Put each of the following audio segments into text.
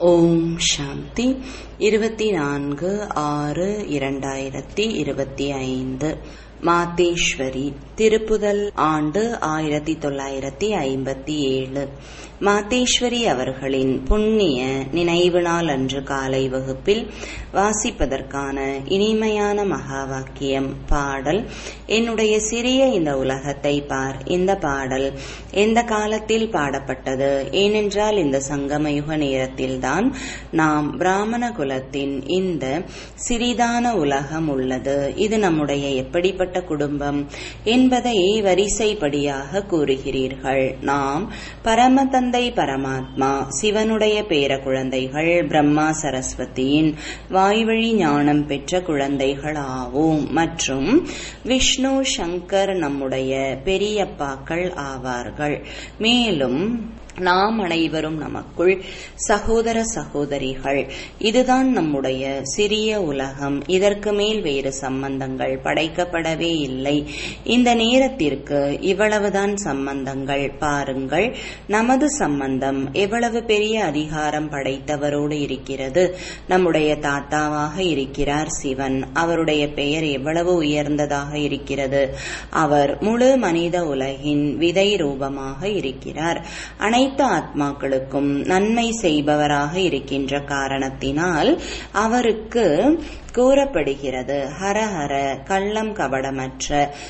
ஓம் சாந்தி இருபத்தி நான்கு ஆறு இரண்டாயிரத்தி இருபத்தி ஐந்து மாதேஸ்வரி திருப்புதல் ஆண்டு ஆயிரத்தி தொள்ளாயிரத்தி ஐம்பத்தி ஏழு மாதேஸ்வரி அவர்களின் புண்ணிய நினைவு நாள் அன்று காலை வகுப்பில் வாசிப்பதற்கான இனிமையான மகா வாக்கியம் பாடல் என்னுடைய சிறிய இந்த உலகத்தை பார் இந்த பாடல் எந்த காலத்தில் பாடப்பட்டது ஏனென்றால் இந்த சங்கமயுக நேரத்தில்தான் நாம் பிராமண குலத்தின் இந்த சிறிதான உலகம் உள்ளது இது நம்முடைய எப்படிப்பட்ட குடும்பம் என்பதை வரிசைப்படியாக கூறுகிறீர்கள் நாம் பரம தந்தை பரமாத்மா சிவனுடைய பேர குழந்தைகள் பிரம்மா சரஸ்வதியின் வாய்வழி ஞானம் பெற்ற குழந்தைகள் ஆவோம் மற்றும் விஷ்ணு சங்கர் நம்முடைய பெரியப்பாக்கள் ஆவார்கள் மேலும் நாம் அனைவரும் நமக்குள் சகோதர சகோதரிகள் இதுதான் நம்முடைய சிறிய உலகம் இதற்கு மேல் வேறு சம்பந்தங்கள் படைக்கப்படவே இல்லை இந்த நேரத்திற்கு இவ்வளவுதான் சம்பந்தங்கள் பாருங்கள் நமது சம்பந்தம் எவ்வளவு பெரிய அதிகாரம் படைத்தவரோடு இருக்கிறது நம்முடைய தாத்தாவாக இருக்கிறார் சிவன் அவருடைய பெயர் எவ்வளவு உயர்ந்ததாக இருக்கிறது அவர் முழு மனித உலகின் விதை ரூபமாக இருக்கிறார் அனைத்து ஆத்மாக்களுக்கும் நன்மை செய்பவராக இருக்கின்ற காரணத்தினால் அவருக்கு கூறப்படுகிறது ஹரஹர கள்ளம் கபடமற்ற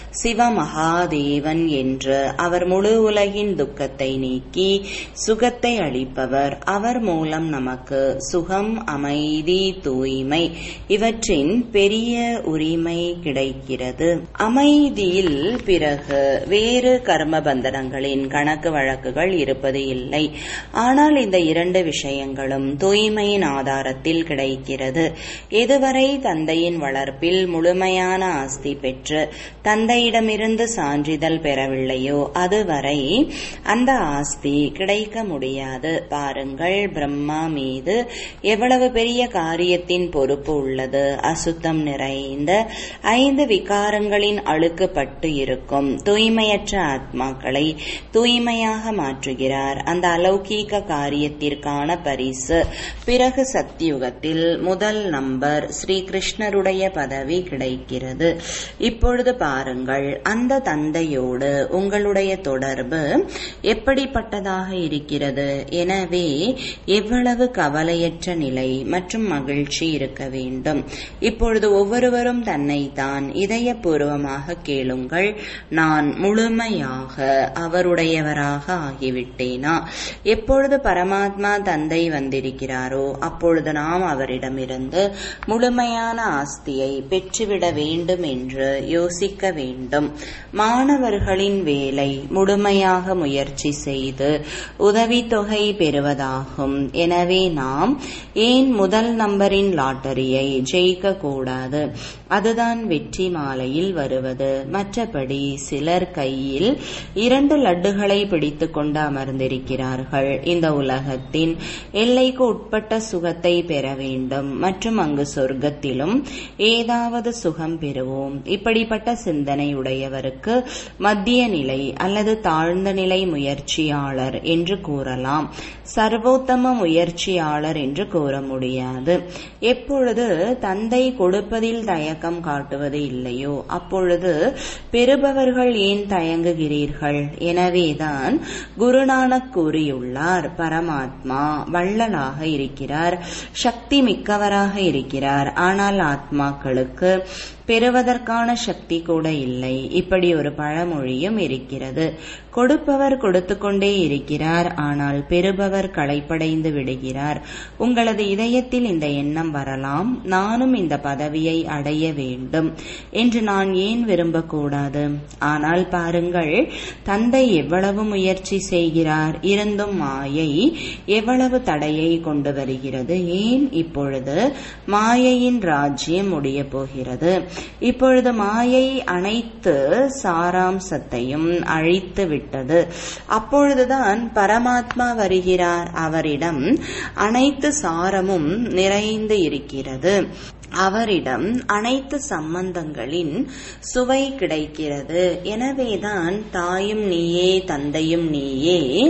சிவமகாதேவன் என்று அவர் முழு உலகின் துக்கத்தை நீக்கி சுகத்தை அளிப்பவர் அவர் மூலம் நமக்கு சுகம் அமைதி தூய்மை இவற்றின் பெரிய உரிமை கிடைக்கிறது அமைதியில் பிறகு வேறு கர்ம பந்தனங்களின் கணக்கு வழக்குகள் இருப்பது இல்லை ஆனால் இந்த இரண்டு விஷயங்களும் தூய்மையின் ஆதாரத்தில் கிடைக்கிறது எதுவரை தந்தையின் வளர்ப்பில் முழுமையான ஆஸ்தி பெற்று தந்தையிடமிருந்து சான்றிதழ் பெறவில்லையோ அதுவரை அந்த ஆஸ்தி கிடைக்க முடியாது பாருங்கள் பிரம்மா மீது எவ்வளவு பெரிய காரியத்தின் பொறுப்பு உள்ளது அசுத்தம் நிறைந்த ஐந்து விகாரங்களின் அழுக்குப்பட்டு இருக்கும் தூய்மையற்ற ஆத்மாக்களை தூய்மையாக மாற்றுகிறார் அந்த அலௌகீக காரியத்திற்கான பரிசு பிறகு சத்தியுகத்தில் முதல் நம்பர் ஸ்ரீ கிருஷ்ணருடைய பதவி கிடைக்கிறது இப்பொழுது பாருங்கள் அந்த தந்தையோடு உங்களுடைய தொடர்பு எப்படிப்பட்டதாக இருக்கிறது எனவே எவ்வளவு கவலையற்ற நிலை மற்றும் மகிழ்ச்சி இருக்க வேண்டும் இப்பொழுது ஒவ்வொருவரும் தன்னைத்தான் இதயபூர்வமாக கேளுங்கள் நான் முழுமையாக அவருடையவராக ஆகிவிட்டேனா எப்பொழுது பரமாத்மா தந்தை வந்திருக்கிறாரோ அப்பொழுது நாம் அவரிடமிருந்து முழுமையான ஆஸ்தியை பெற்றுவிட வேண்டும் என்று யோசிக்க வேண்டும் மாணவர்களின் வேலை முழுமையாக முயற்சி செய்து உதவித்தொகை பெறுவதாகும் எனவே நாம் ஏன் முதல் நம்பரின் லாட்டரியை ஜெயிக்க கூடாது அதுதான் வெற்றி மாலையில் வருவது மற்றபடி சிலர் கையில் இரண்டு லட்டுகளை பிடித்துக் கொண்டு அமர்ந்திருக்கிறார்கள் இந்த உலகத்தின் எல்லைக்கு உட்பட்ட சுகத்தை பெற வேண்டும் மற்றும் அங்கு சொர்க்கத்திலும் ஏதாவது சுகம் பெறுவோம் இப்படிப்பட்ட சிந்தனை உடையவருக்கு மத்திய நிலை அல்லது தாழ்ந்த நிலை முயற்சியாளர் என்று கூறலாம் சர்வோத்தம முயற்சியாளர் என்று கூற முடியாது எப்பொழுது தந்தை கொடுப்பதில் தயக்கம் காட்டுவது இல்லையோ அப்பொழுது பெறுபவர்கள் ஏன் தயங்குகிறீர்கள் எனவேதான் குருநானக் கூறியுள்ளார் பரமாத்மா வள்ளலாக இருக்கிறார் சக்தி மிக்கவராக இருக்கிறார் ஆனால் ஆத்மாக்களுக்கு பெறுவதற்கான சக்தி கூட இல்லை இப்படி ஒரு பழமொழியும் இருக்கிறது கொடுப்பவர் கொடுத்து கொண்டே இருக்கிறார் ஆனால் பெறுபவர் களைப்படைந்து விடுகிறார் உங்களது இதயத்தில் இந்த எண்ணம் வரலாம் நானும் இந்த பதவியை அடைய வேண்டும் என்று நான் ஏன் விரும்பக்கூடாது ஆனால் பாருங்கள் தந்தை எவ்வளவு முயற்சி செய்கிறார் இருந்தும் மாயை எவ்வளவு தடையை கொண்டு வருகிறது ஏன் இப்பொழுது மாயையின் ராஜ்யம் முடிய போகிறது இப்பொழுது மாயை அனைத்து சாராம்சத்தையும் அழித்து விட்டது அப்பொழுதுதான் பரமாத்மா வருகிறார் அவரிடம் அனைத்து சாரமும் நிறைந்து இருக்கிறது அவரிடம் அனைத்து சம்பந்தங்களின் சுவை கிடைக்கிறது எனவேதான் தாயும் நீயே தந்தையும் நீயே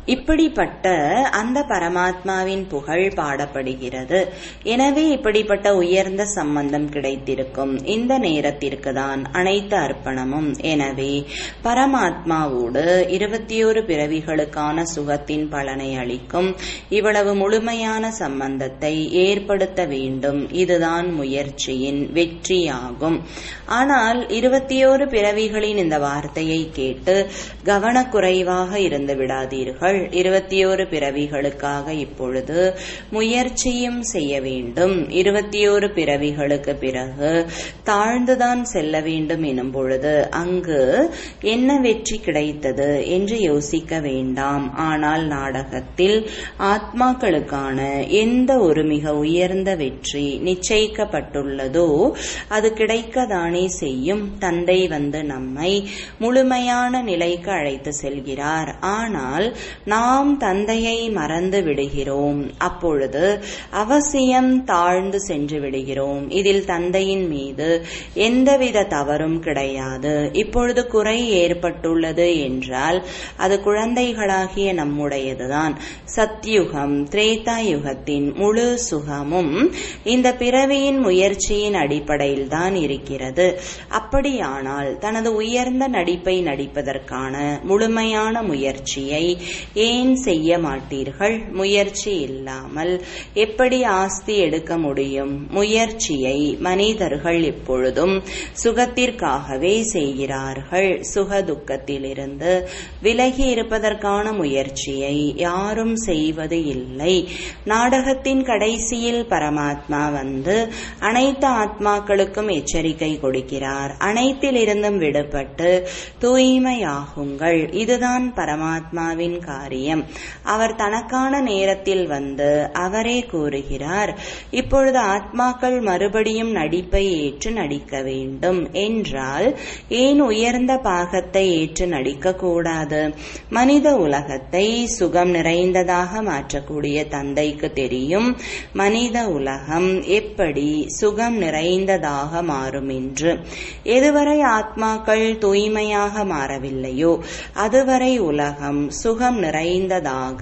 இப்படிப்பட்ட அந்த பரமாத்மாவின் புகழ் பாடப்படுகிறது எனவே இப்படிப்பட்ட உயர்ந்த சம்பந்தம் கிடைத்திருக்கும் இந்த நேரத்திற்கு தான் அனைத்து அர்ப்பணமும் எனவே பரமாத்மாவோடு இருபத்தி ஒரு பிறவிகளுக்கான சுகத்தின் பலனை அளிக்கும் இவ்வளவு முழுமையான சம்பந்தத்தை ஏற்படுத்த வேண்டும் இதுதான் முயற்சியின் வெற்றியாகும் ஆனால் இருபத்தி ஒரு பிறவிகளின் இந்த வார்த்தையை கேட்டு கவனக்குறைவாக இருந்து விடாதீர்கள் இருபத்தி ஒரு பிறவிகளுக்காக இப்பொழுது முயற்சியும் செய்ய வேண்டும் இருபத்தி ஒரு பிறவிகளுக்கு பிறகு தாழ்ந்துதான் செல்ல வேண்டும் எனும் பொழுது அங்கு என்ன வெற்றி கிடைத்தது என்று யோசிக்க வேண்டாம் ஆனால் நாடகத்தில் ஆத்மாக்களுக்கான எந்த ஒரு மிக உயர்ந்த வெற்றி நிச்சயிக்கப்பட்டுள்ளதோ அது கிடைக்கதானே செய்யும் தந்தை வந்து நம்மை முழுமையான நிலைக்கு அழைத்து செல்கிறார் ஆனால் நாம் தந்தையை மறந்து விடுகிறோம் அப்பொழுது அவசியம் தாழ்ந்து சென்று விடுகிறோம் இதில் தந்தையின் மீது எந்தவித தவறும் கிடையாது இப்பொழுது குறை ஏற்பட்டுள்ளது என்றால் அது குழந்தைகளாகிய நம்முடையதுதான் சத்யுகம் திரேதா யுகத்தின் முழு சுகமும் இந்த பிறவியின் முயற்சியின் அடிப்படையில் தான் இருக்கிறது அப்படியானால் தனது உயர்ந்த நடிப்பை நடிப்பதற்கான முழுமையான முயற்சியை ஏன் செய்ய மாட்டீர்கள் முயற்சி இல்லாமல் எப்படி ஆஸ்தி எடுக்க முடியும் முயற்சியை மனிதர்கள் எப்பொழுதும் சுகத்திற்காகவே செய்கிறார்கள் சுக துக்கத்திலிருந்து விலகி இருப்பதற்கான முயற்சியை யாரும் செய்வது இல்லை நாடகத்தின் கடைசியில் பரமாத்மா வந்து அனைத்து ஆத்மாக்களுக்கும் எச்சரிக்கை கொடுக்கிறார் அனைத்திலிருந்தும் விடுபட்டு தூய்மையாகுங்கள் இதுதான் பரமாத்மாவின் காரியம் அவர் தனக்கான நேரத்தில் வந்து அவரே கூறுகிறார் இப்பொழுது ஆத்மாக்கள் மறுபடியும் நடிப்பை ஏற்று நடிக்க வேண்டும் என்றால் ஏன் உயர்ந்த பாகத்தை ஏற்று நடிக்கக்கூடாது மனித உலகத்தை சுகம் நிறைந்ததாக மாற்றக்கூடிய தந்தைக்கு தெரியும் மனித உலகம் எப்படி சுகம் நிறைந்ததாக மாறும் என்று எதுவரை ஆத்மாக்கள் தூய்மையாக மாறவில்லையோ அதுவரை உலகம் சுகம் நிறைந்ததாக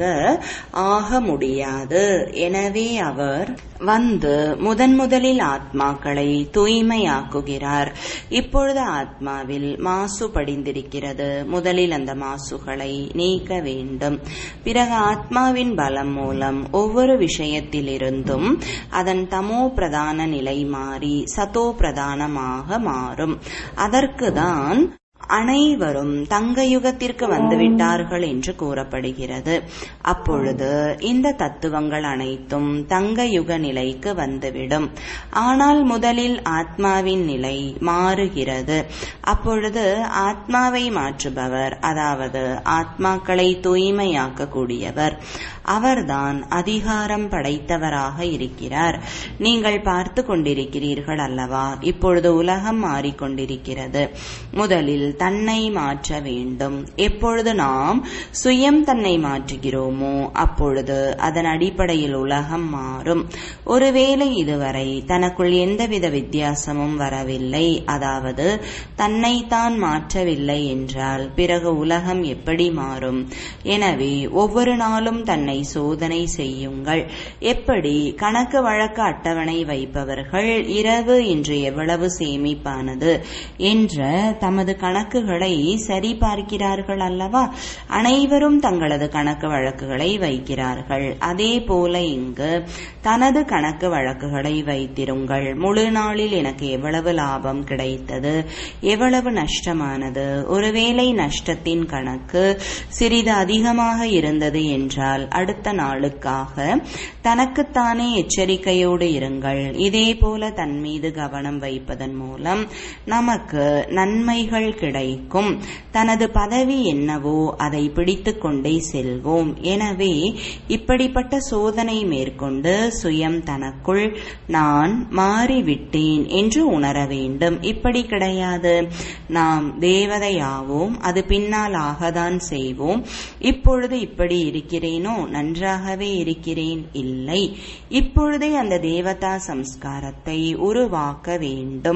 ஆக முடியாது எனவே அவர் வந்து முதன் முதலில் ஆத்மாக்களை தூய்மையாக்குகிறார் இப்பொழுது ஆத்மாவில் மாசு படிந்திருக்கிறது முதலில் அந்த மாசுகளை நீக்க வேண்டும் பிறகு ஆத்மாவின் பலம் மூலம் ஒவ்வொரு விஷயத்திலிருந்தும் அதன் தமோ பிரதான நிலை மாறி சதோ பிரதானமாக மாறும் அதற்குதான் அனைவரும் தங்க யுகத்திற்கு வந்துவிட்டார்கள் என்று கூறப்படுகிறது அப்பொழுது இந்த தத்துவங்கள் அனைத்தும் தங்க யுக நிலைக்கு வந்துவிடும் ஆனால் முதலில் ஆத்மாவின் நிலை மாறுகிறது அப்பொழுது ஆத்மாவை மாற்றுபவர் அதாவது ஆத்மாக்களை தூய்மையாக்கக்கூடியவர் அவர்தான் அதிகாரம் படைத்தவராக இருக்கிறார் நீங்கள் பார்த்து கொண்டிருக்கிறீர்கள் அல்லவா இப்பொழுது உலகம் மாறிக்கொண்டிருக்கிறது முதலில் தன்னை மாற்ற வேண்டும் எப்பொழுது நாம் சுயம் தன்னை மாற்றுகிறோமோ அப்பொழுது அதன் அடிப்படையில் உலகம் மாறும் ஒருவேளை இதுவரை தனக்குள் எந்தவித வித்தியாசமும் வரவில்லை அதாவது தன்னைத்தான் மாற்றவில்லை என்றால் பிறகு உலகம் எப்படி மாறும் எனவே ஒவ்வொரு நாளும் தன்னை சோதனை செய்யுங்கள் எப்படி கணக்கு வழக்கு அட்டவணை வைப்பவர்கள் இரவு இன்று எவ்வளவு சேமிப்பானது என்ற தமது கணக்குகளை சரி பார்க்கிறார்கள் அல்லவா அனைவரும் தங்களது கணக்கு வழக்குகளை வைக்கிறார்கள் அதே போல இங்கு தனது கணக்கு வழக்குகளை வைத்திருங்கள் முழு நாளில் எனக்கு எவ்வளவு லாபம் கிடைத்தது எவ்வளவு நஷ்டமானது ஒருவேளை நஷ்டத்தின் கணக்கு சிறிது அதிகமாக இருந்தது என்றால் அடுத்த நாளுக்காக தனக்குத்தானே எச்சரிக்கையோடு இருங்கள் இதே போல தன் மீது கவனம் வைப்பதன் மூலம் நமக்கு நன்மைகள் கிடைக்கும் தனது பதவி என்னவோ அதை பிடித்துக் கொண்டே செல்வோம் எனவே இப்படிப்பட்ட சோதனை மேற்கொண்டு சுயம் தனக்குள் நான் மாறிவிட்டேன் என்று உணர வேண்டும் இப்படி கிடையாது நாம் தேவதையாவோம் அது பின்னால் ஆகதான் செய்வோம் இப்பொழுது இப்படி இருக்கிறேனோ நன்றாகவே இருக்கிறேன் இல்லை இப்பொழுதே அந்த தேவதா சம்ஸ்காரத்தை உருவாக்க வேண்டும்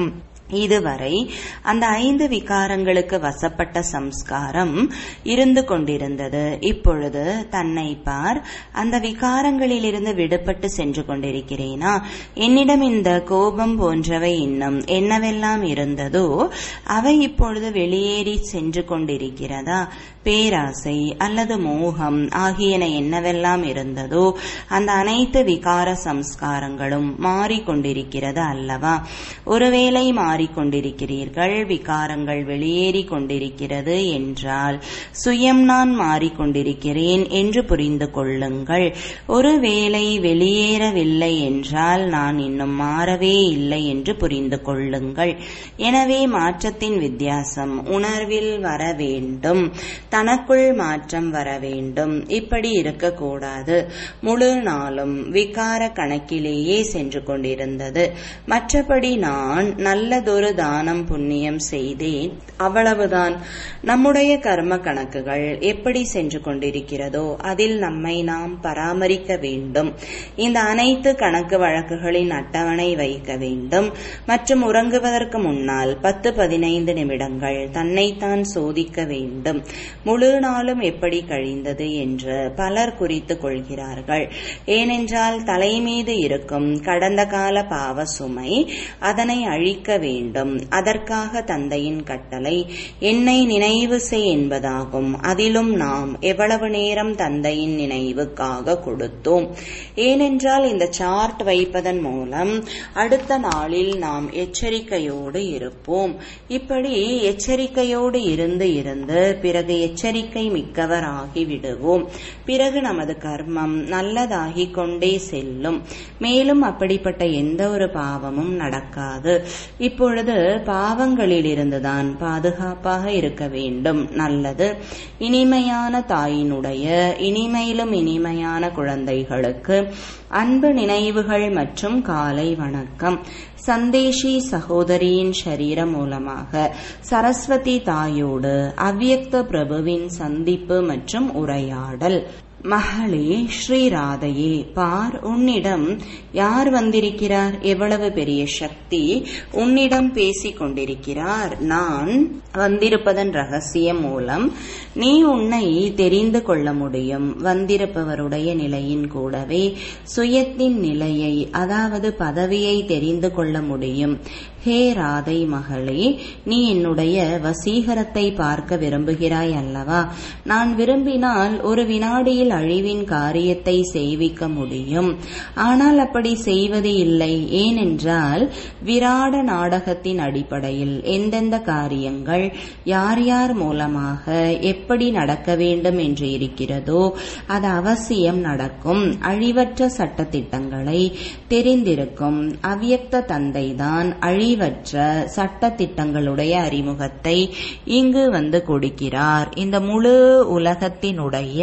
இதுவரை அந்த ஐந்து விகாரங்களுக்கு வசப்பட்ட சம்ஸ்காரம் இருந்து கொண்டிருந்தது இப்பொழுது தன்னை பார் அந்த விகாரங்களிலிருந்து விடுபட்டு சென்று கொண்டிருக்கிறேனா என்னிடம் இந்த கோபம் போன்றவை இன்னும் என்னவெல்லாம் இருந்ததோ அவை இப்பொழுது வெளியேறி சென்று கொண்டிருக்கிறதா பேராசை அல்லது மோகம் ஆகியன என்னவெல்லாம் இருந்ததோ அந்த அனைத்து விகார சம்ஸ்காரங்களும் மாறிக்கொண்டிருக்கிறது அல்லவா ஒருவேளை மாறிக்கொண்டிருக்கிறீர்கள் விகாரங்கள் வெளியேறி கொண்டிருக்கிறது என்றால் சுயம் நான் மாறிக்கொண்டிருக்கிறேன் என்று புரிந்து கொள்ளுங்கள் ஒருவேளை வெளியேறவில்லை என்றால் நான் இன்னும் மாறவே இல்லை என்று புரிந்து கொள்ளுங்கள் எனவே மாற்றத்தின் வித்தியாசம் உணர்வில் வர வேண்டும் தனக்குள் மாற்றம் வர வேண்டும் இப்படி இருக்கக்கூடாது முழு நாளும் விகார கணக்கிலேயே சென்று கொண்டிருந்தது மற்றபடி நான் நல்லதொரு தானம் புண்ணியம் செய்தேன் அவ்வளவுதான் நம்முடைய கர்ம கணக்குகள் எப்படி சென்று கொண்டிருக்கிறதோ அதில் நம்மை நாம் பராமரிக்க வேண்டும் இந்த அனைத்து கணக்கு வழக்குகளின் அட்டவணை வைக்க வேண்டும் மற்றும் உறங்குவதற்கு முன்னால் பத்து பதினைந்து நிமிடங்கள் தன்னைத்தான் சோதிக்க வேண்டும் முழு நாளும் எப்படி கழிந்தது என்று பலர் குறித்து கொள்கிறார்கள் ஏனென்றால் தலை மீது இருக்கும் கடந்த கால பாவ சுமை அதனை அழிக்க வேண்டும் அதற்காக தந்தையின் கட்டளை என்னை நினைவு செய் என்பதாகும் அதிலும் நாம் எவ்வளவு நேரம் தந்தையின் நினைவுக்காக கொடுத்தோம் ஏனென்றால் இந்த சார்ட் வைப்பதன் மூலம் அடுத்த நாளில் நாம் எச்சரிக்கையோடு இருப்போம் இப்படி எச்சரிக்கையோடு இருந்து இருந்து பிறகு எச்சரிக்கை மிக்கவர் ஆகிவிடுவோம் பிறகு நமது கர்மம் நல்லதாகிக் கொண்டே செல்லும் மேலும் அப்படிப்பட்ட எந்த ஒரு பாவமும் நடக்காது இப்பொழுது பாவங்களிலிருந்துதான் பாதுகாப்பாக இருக்க வேண்டும் நல்லது இனிமையான தாயினுடைய இனிமையிலும் இனிமையான குழந்தைகளுக்கு அன்பு நினைவுகள் மற்றும் காலை வணக்கம் சந்தேஷி சகோதரியின் சரீரம் மூலமாக சரஸ்வதி தாயோடு அவ்யக்த பிரபுவின் சந்திப்பு மற்றும் உரையாடல் மகளே ஸ்ரீராதையே பார் உன்னிடம் யார் வந்திருக்கிறார் எவ்வளவு பெரிய சக்தி உன்னிடம் பேசிக் கொண்டிருக்கிறார் நான் வந்திருப்பதன் ரகசியம் மூலம் நீ உன்னை தெரிந்து கொள்ள முடியும் வந்திருப்பவருடைய நிலையின் கூடவே சுயத்தின் நிலையை அதாவது பதவியை தெரிந்து கொள்ள முடியும் ஹே ராதை மகளே நீ என்னுடைய வசீகரத்தை பார்க்க விரும்புகிறாய் அல்லவா நான் விரும்பினால் ஒரு வினாடியில் அழிவின் காரியத்தை செய்விக்க முடியும் ஆனால் அப்படி செய்வது இல்லை ஏனென்றால் விராட நாடகத்தின் அடிப்படையில் எந்தெந்த காரியங்கள் யார் யார் மூலமாக எப்படி நடக்க வேண்டும் என்று இருக்கிறதோ அது அவசியம் நடக்கும் அழிவற்ற சட்டத்திட்டங்களை தெரிந்திருக்கும் அவ்யக்த தந்தைதான் அழிவற்ற சட்டத்திட்டங்களுடைய அறிமுகத்தை இங்கு வந்து கொடுக்கிறார் இந்த முழு உலகத்தினுடைய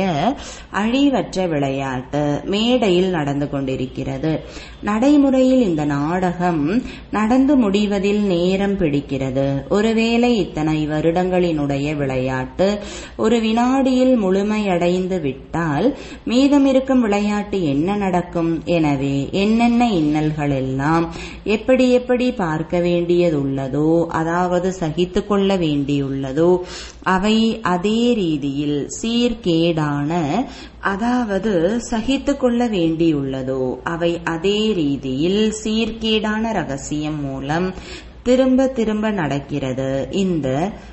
அழிவற்ற விளையாட்டு மேடையில் நடந்து கொண்டிருக்கிறது நடைமுறையில் இந்த நாடகம் நடந்து முடிவதில் நேரம் பிடிக்கிறது ஒருவேளை இத்தனை வருடங்களினுடைய விளையாட்டு ஒரு வினாடியில் முழுமையடைந்து விட்டால் மீதமிருக்கும் விளையாட்டு என்ன நடக்கும் எனவே என்னென்ன இன்னல்கள் எல்லாம் எப்படி எப்படி பார்க்க வேண்டியதுள்ளதோ அதாவது சகித்து கொள்ள வேண்டியுள்ளதோ அவை அதே ரீதியில் சீர்கேடான அதாவது சகித்து கொள்ள வேண்டியுள்ளதோ அவை அதே ரீதியில் சீர்கேடான ரகசியம் மூலம் திரும்ப திரும்ப நடக்கிறது இந்த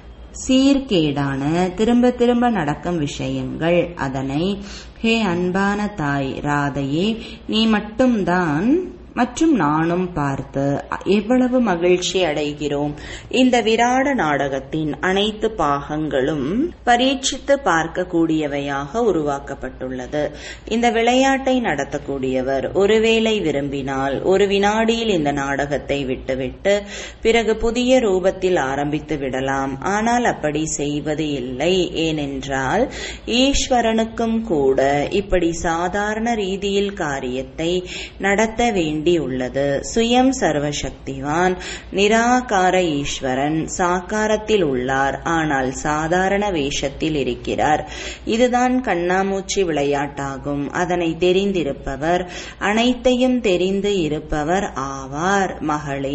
சீர்கேடான திரும்ப திரும்ப நடக்கும் விஷயங்கள் அதனை ஹே அன்பான தாய் ராதையே நீ மட்டும்தான் மற்றும் நானும் பார்த்து எவ்வளவு மகிழ்ச்சி அடைகிறோம் இந்த விராட நாடகத்தின் அனைத்து பாகங்களும் பரீட்சித்து பார்க்கக்கூடியவையாக உருவாக்கப்பட்டுள்ளது இந்த விளையாட்டை நடத்தக்கூடியவர் ஒருவேளை விரும்பினால் ஒரு வினாடியில் இந்த நாடகத்தை விட்டுவிட்டு பிறகு புதிய ரூபத்தில் ஆரம்பித்து விடலாம் ஆனால் அப்படி செய்வது இல்லை ஏனென்றால் ஈஸ்வரனுக்கும் கூட இப்படி சாதாரண ரீதியில் காரியத்தை நடத்த வேண்டும் வேண்டியுள்ளது சுயம் சர்வசக்திவான் நிராகார ஈஸ்வரன் சாக்காரத்தில் உள்ளார் ஆனால் சாதாரண வேஷத்தில் இருக்கிறார் இதுதான் கண்ணாமூச்சி விளையாட்டாகும் அதனை தெரிந்திருப்பவர் அனைத்தையும் தெரிந்து இருப்பவர் ஆவார் மகளே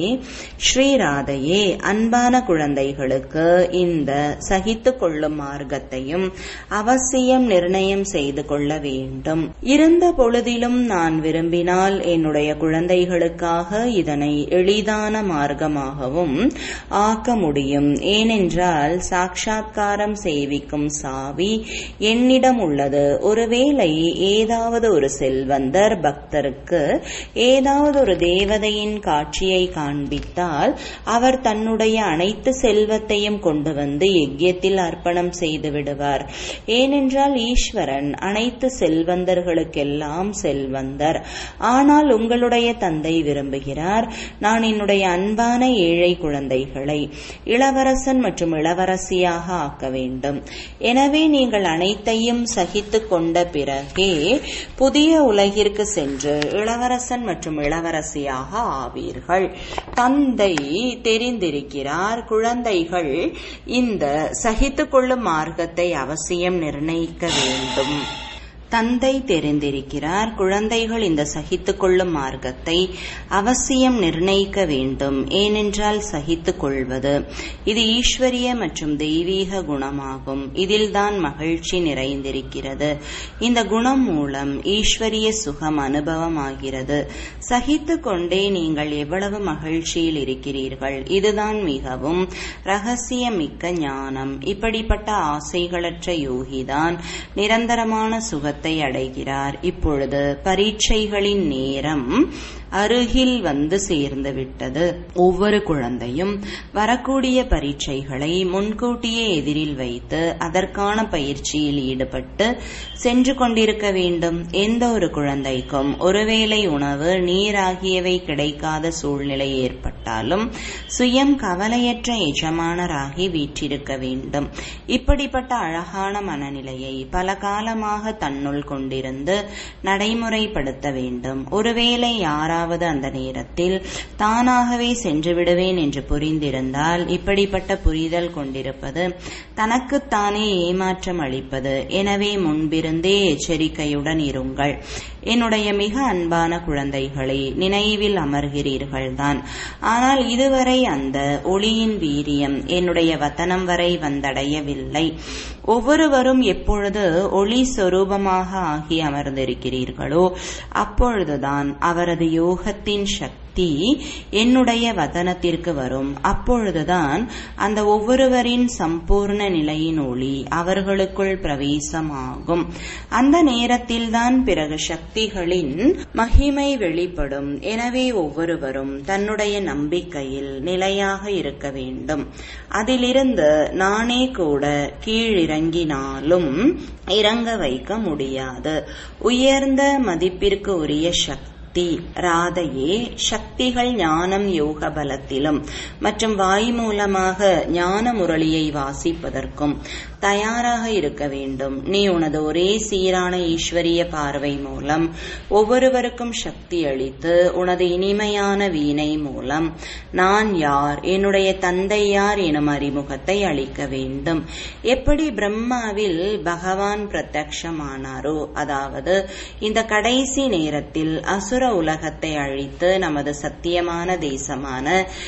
ஸ்ரீராதையே அன்பான குழந்தைகளுக்கு இந்த சகித்து கொள்ளும் மார்க்கத்தையும் அவசியம் நிர்ணயம் செய்து கொள்ள வேண்டும் இருந்த பொழுதிலும் நான் விரும்பினால் என்னுடைய குழந்தைகளுக்காக இதனை எளிதான மார்க்கமாகவும் ஆக்க முடியும் ஏனென்றால் சாட்சா்காரம் செய்விக்கும் சாவி என்னிடம் உள்ளது ஒருவேளை ஏதாவது ஒரு செல்வந்தர் பக்தருக்கு ஏதாவது ஒரு தேவதையின் காட்சியை காண்பித்தால் அவர் தன்னுடைய அனைத்து செல்வத்தையும் கொண்டு வந்து யஜ்யத்தில் அர்ப்பணம் செய்து விடுவார் ஏனென்றால் ஈஸ்வரன் அனைத்து செல்வந்தர்களுக்கெல்லாம் செல்வந்தர் ஆனால் உங்களுடைய தந்தை விரும்புகிறார் நான் என்னுடைய அன்பான ஏழை குழந்தைகளை இளவரசன் மற்றும் இளவரசியாக ஆக்க வேண்டும் எனவே நீங்கள் அனைத்தையும் சகித்து கொண்ட பிறகே புதிய உலகிற்கு சென்று இளவரசன் மற்றும் இளவரசியாக ஆவீர்கள் தந்தை தெரிந்திருக்கிறார் குழந்தைகள் இந்த சகித்து கொள்ளும் மார்க்கத்தை அவசியம் நிர்ணயிக்க வேண்டும் தந்தை தெரிந்திருக்கிறார் குழந்தைகள் இந்த சகித்துக் கொள்ளும் மார்க்கத்தை அவசியம் நிர்ணயிக்க வேண்டும் ஏனென்றால் சகித்துக் கொள்வது இது ஈஸ்வரிய மற்றும் தெய்வீக குணமாகும் இதில்தான் மகிழ்ச்சி நிறைந்திருக்கிறது இந்த குணம் மூலம் ஈஸ்வரிய சுகம் அனுபவமாகிறது சகித்து கொண்டே நீங்கள் எவ்வளவு மகிழ்ச்சியில் இருக்கிறீர்கள் இதுதான் மிகவும் ரகசியமிக்க ஞானம் இப்படிப்பட்ட ஆசைகளற்ற யோகிதான் நிரந்தரமான சுகத்தை சுகத்தை அடைகிறார் இப்பொழுது பரீட்சைகளின் நேரம் அருகில் வந்து சேர்ந்து விட்டது ஒவ்வொரு குழந்தையும் வரக்கூடிய பரீட்சைகளை முன்கூட்டியே எதிரில் வைத்து அதற்கான பயிற்சியில் ஈடுபட்டு சென்று கொண்டிருக்க வேண்டும் எந்த ஒரு குழந்தைக்கும் ஒருவேளை உணவு நீர் ஆகியவை கிடைக்காத சூழ்நிலை ஏற்பட்டாலும் சுயம் கவலையற்ற எஜமானராகி வீற்றிருக்க வேண்டும் இப்படிப்பட்ட அழகான மனநிலையை பல காலமாக தன்னுள் கொண்டிருந்து நடைமுறைப்படுத்த வேண்டும் ஒருவேளை யாரா யாராவது அந்த நேரத்தில் தானாகவே சென்று விடுவேன் என்று புரிந்திருந்தால் இப்படிப்பட்ட புரிதல் கொண்டிருப்பது தனக்குத்தானே ஏமாற்றம் அளிப்பது எனவே முன்பிருந்தே எச்சரிக்கையுடன் இருங்கள் என்னுடைய மிக அன்பான குழந்தைகளை நினைவில் அமர்கிறீர்கள்தான் ஆனால் இதுவரை அந்த ஒளியின் வீரியம் என்னுடைய வத்தனம் வரை வந்தடையவில்லை ஒவ்வொருவரும் எப்பொழுது ஒளி சொரூபமாக ஆகி அமர்ந்திருக்கிறீர்களோ அப்பொழுதுதான் அவரது யோகத்தின் சக்தி என்னுடைய வதனத்திற்கு வரும் அப்பொழுதுதான் அந்த ஒவ்வொருவரின் சம்பூர்ண நிலையின் ஒளி அவர்களுக்குள் பிரவேசமாகும் அந்த நேரத்தில்தான் பிறகு சக்திகளின் மகிமை வெளிப்படும் எனவே ஒவ்வொருவரும் தன்னுடைய நம்பிக்கையில் நிலையாக இருக்க வேண்டும் அதிலிருந்து நானே கூட கீழிறங்கினாலும் இறங்க வைக்க முடியாது உயர்ந்த மதிப்பிற்கு உரிய சக்தி சக்தி ராதையே சக்திகள் ஞானம் யோக பலத்திலும் மற்றும் வாய் மூலமாக ஞான முரளியை வாசிப்பதற்கும் தயாராக இருக்க வேண்டும் நீ உனது ஒரே சீரான ஈஸ்வரிய பார்வை மூலம் ஒவ்வொருவருக்கும் சக்தி அளித்து உனது இனிமையான வீணை மூலம் நான் யார் என்னுடைய தந்தை யார் எனும் அறிமுகத்தை அளிக்க வேண்டும் எப்படி பிரம்மாவில் பகவான் பிரத்யக்ஷமானாரோ அதாவது இந்த கடைசி நேரத்தில் அசுர உலகத்தை அழித்து நமது சத்தியமான தேசமான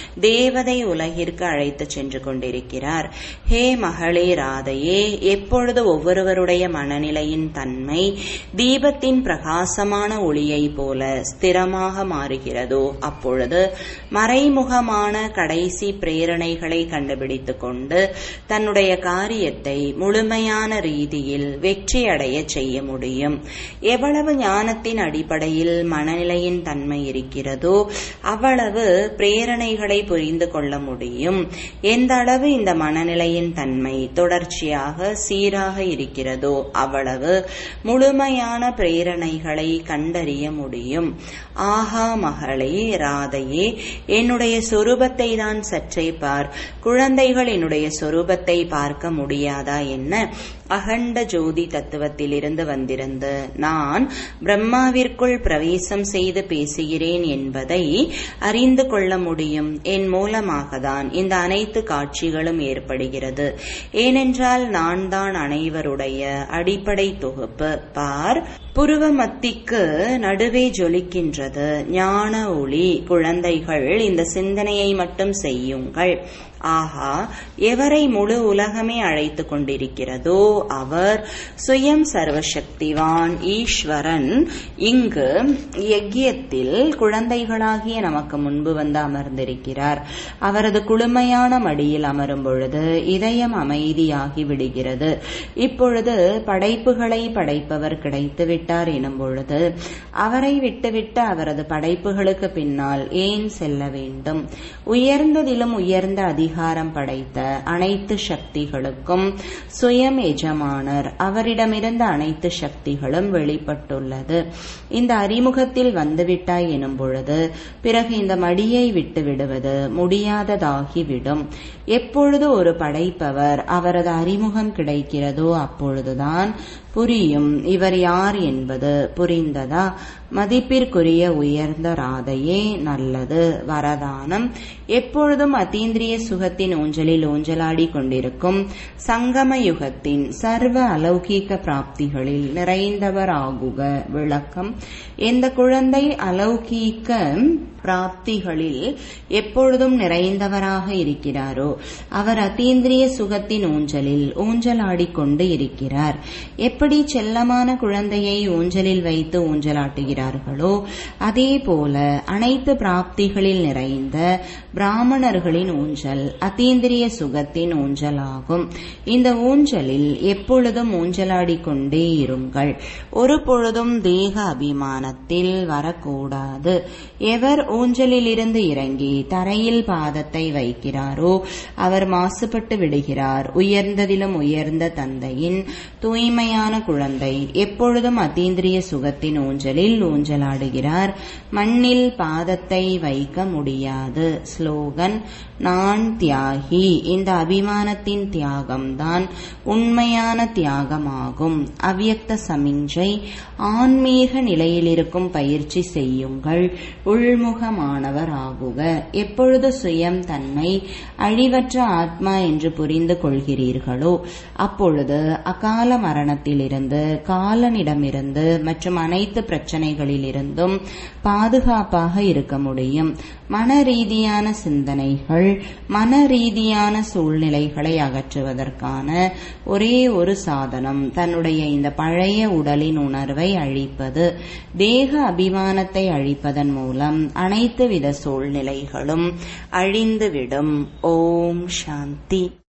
தேவதை உலகிற்கு அழைத்து சென்று கொண்டிருக்கிறார் ஹே மகளே ராதையே எப்பொழுது ஒவ்வொருவருடைய மனநிலையின் தன்மை தீபத்தின் பிரகாசமான ஒளியை போல ஸ்திரமாக மாறுகிறதோ அப்பொழுது மறைமுகமான கடைசி பிரேரணைகளை கண்டுபிடித்துக் கொண்டு தன்னுடைய காரியத்தை முழுமையான ரீதியில் வெற்றியடைய செய்ய முடியும் எவ்வளவு ஞானத்தின் அடிப்படையில் மனநிலையின் தன்மை இருக்கிறதோ அவ்வளவு பிரேரணைகளை புரிந்து கொள்ள முடியும் எந்த அளவு இந்த மனநிலையின் தன்மை தொடர்ச்சியாக சீராக இருக்கிறதோ அவ்வளவு முழுமையான பிரேரணைகளை கண்டறிய முடியும் ஆஹா மகளே ராதையே என்னுடைய சொரூபத்தை தான் சற்றே பார் குழந்தைகள் என்னுடைய சொரூபத்தை பார்க்க முடியாதா என்ன அகண்ட ஜோதி தத்துவத்திலிருந்து வந்திருந்து நான் பிரம்மாவிற்குள் பிரவேசம் செய்து பேசுகிறேன் என்பதை அறிந்து கொள்ள முடியும் என் மூலமாக தான் இந்த அனைத்து காட்சிகளும் ஏற்படுகிறது ஏனென்றால் நான் தான் அனைவருடைய அடிப்படை தொகுப்பு பார் புருவ மத்திக்கு நடுவே ஜொலிக்கின்றது ஞான ஒளி குழந்தைகள் இந்த சிந்தனையை மட்டும் செய்யுங்கள் ஆஹா எவரை முழு உலகமே அழைத்து கொண்டிருக்கிறதோ அவர் சுயம் சர்வசக்திவான் ஈஸ்வரன் இங்கு யஜ்யத்தில் குழந்தைகளாகிய நமக்கு முன்பு வந்து அமர்ந்திருக்கிறார் அவரது குளுமையான மடியில் அமரும் பொழுது இதயம் அமைதியாகி விடுகிறது இப்பொழுது படைப்புகளை படைப்பவர் கிடைத்து விட்டார் எனும் பொழுது அவரை விட்டுவிட்டு அவரது படைப்புகளுக்கு பின்னால் ஏன் செல்ல வேண்டும் உயர்ந்ததிலும் உயர்ந்த அதிகாரம் படைத்த அனைத்து சக்திகளுக்கும் சுயம் எஜமானர் அவரிடமிருந்த அனைத்து சக்திகளும் வெளிப்பட்டுள்ளது இந்த அறிமுகத்தில் வந்துவிட்டாய் எனும் பொழுது பிறகு இந்த மடியை விட்டு விடுவது முடியாததாகிவிடும் எப்பொழுது ஒரு படைப்பவர் அவரது அறிமுகம் கிடைக்கிறதோ அப்பொழுதுதான் புரியும் இவர் யார் என்பது புரிந்ததா மதிப்பிற்குரிய உயர்ந்த ராதையே நல்லது வரதானம் எப்பொழுதும் அத்தீந்திரிய சுகத்தின் ஊஞ்சலில் ஊஞ்சலாடி கொண்டிருக்கும் சங்கம யுகத்தின் சர்வ அலௌகீக பிராப்திகளில் நிறைந்தவர் ஆகுக விளக்கம் எந்த குழந்தை அலௌகீக பிராப்திகளில் எப்பொழுதும் நிறைந்தவராக இருக்கிறாரோ அவர் அத்தீந்திரிய சுகத்தின் ஊஞ்சலில் ஊஞ்சலாடிக்கொண்டு இருக்கிறார் எப்படி செல்லமான குழந்தையை ஊஞ்சலில் வைத்து ஊஞ்சலாட்டுகிறார்களோ அதே போல அனைத்து பிராப்திகளில் நிறைந்த பிராமணர்களின் ஊஞ்சல் அத்தீந்திரிய சுகத்தின் ஊஞ்சலாகும் இந்த ஊஞ்சலில் எப்பொழுதும் ஊஞ்சலாடிக்கொண்டே இருங்கள் ஒரு பொழுதும் தேக அபிமானத்தில் வரக்கூடாது எவர் ஊஞ்சலில் இருந்து இறங்கி தரையில் பாதத்தை வைக்கிறாரோ அவர் மாசுபட்டு விடுகிறார் உயர்ந்ததிலும் உயர்ந்த தந்தையின் தூய்மையான குழந்தை எப்பொழுதும் அத்தீந்திரிய சுகத்தின் ஊஞ்சலில் ஊஞ்சலாடுகிறார் மண்ணில் பாதத்தை வைக்க முடியாது ஸ்லோகன் நான் தியாகி இந்த அபிமானத்தின் தியாகம்தான் உண்மையான தியாகமாகும் அவ்யக்த சமிஞ்சை ஆன்மீக நிலையிலிருக்கும் பயிற்சி செய்யுங்கள் உள்முகமானவர் ஆகுக எப்பொழுது சுயம் தன்னை அழிவற்ற ஆத்மா என்று புரிந்து கொள்கிறீர்களோ அப்பொழுது அகால மரணத்திலிருந்து காலனிடமிருந்து மற்றும் அனைத்து பிரச்சனைகளிலிருந்தும் பாதுகாப்பாக இருக்க முடியும் மன ரீதியான சிந்தனைகள் மன ரீதியான சூழ்நிலைகளை அகற்றுவதற்கான ஒரே ஒரு சாதனம் தன்னுடைய இந்த பழைய உடலின் உணர்வை அழிப்பது தேக அபிமானத்தை அழிப்பதன் மூலம் அனைத்து வித சூழ்நிலைகளும் அழிந்துவிடும் ஓம் சாந்தி